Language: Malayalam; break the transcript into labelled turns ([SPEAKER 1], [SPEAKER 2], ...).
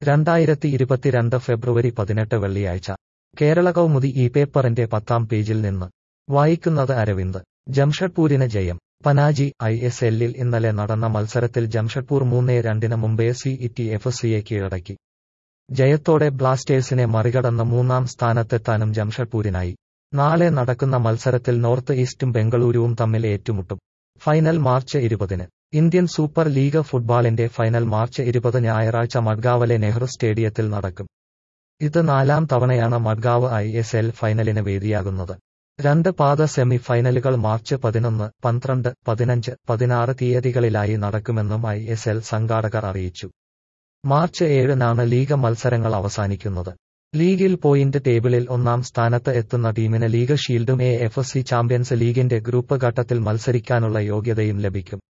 [SPEAKER 1] രണ്ടായിരത്തി ഇരുപത്തിരണ്ട് ഫെബ്രുവരി പതിനെട്ട് വെള്ളിയാഴ്ച കേരള കൗമുദി ഈ പേപ്പറിന്റെ പത്താം പേജിൽ നിന്ന് വായിക്കുന്നത് അരവിന്ദ് ജംഷഡ്പൂരിന് ജയം പനാജി ഐ എസ് എല്ലിൽ ഇന്നലെ നടന്ന മത്സരത്തിൽ ജംഷഡ്പൂർ മൂന്നേ രണ്ടിന് മുംബൈ സി ഇറ്റി എഫ് സിയെ കീഴടക്കി ജയത്തോടെ ബ്ലാസ്റ്റേഴ്സിനെ മറികടന്ന് മൂന്നാം സ്ഥാനത്തെത്താനും ജംഷഡ്പൂരിനായി നാളെ നടക്കുന്ന മത്സരത്തിൽ നോർത്ത് ഈസ്റ്റും ബംഗളൂരുവും തമ്മിൽ ഏറ്റുമുട്ടും ഫൈനൽ മാർച്ച് ഇരുപതിന് ഇന്ത്യൻ സൂപ്പർ ലീഗ് ഫുട്ബോളിന്റെ ഫൈനൽ മാർച്ച് ഇരുപത് ഞായറാഴ്ച മഡ്ഗാവലെ നെഹ്റു സ്റ്റേഡിയത്തിൽ നടക്കും ഇത് നാലാം തവണയാണ് മഡ്ഗാവ് ഐ എസ് എൽ ഫൈനലിന് വേദിയാകുന്നത് രണ്ട് പാദ സെമി ഫൈനലുകൾ മാർച്ച് പതിനൊന്ന് പന്ത്രണ്ട് പതിനഞ്ച് പതിനാറ് തീയതികളിലായി നടക്കുമെന്നും ഐ എസ് എൽ സംഘാടകർ അറിയിച്ചു മാർച്ച് ഏഴിനാണ് ലീഗ് മത്സരങ്ങൾ അവസാനിക്കുന്നത് ലീഗിൽ പോയിന്റ് ടേബിളിൽ ഒന്നാം സ്ഥാനത്ത് എത്തുന്ന ടീമിന് ലീഗ് ഷീൽഡും എ എഫ് സി ചാമ്പ്യൻസ് ലീഗിന്റെ ഗ്രൂപ്പ് ഘട്ടത്തിൽ മത്സരിക്കാനുള്ള യോഗ്യതയും ലഭിക്കും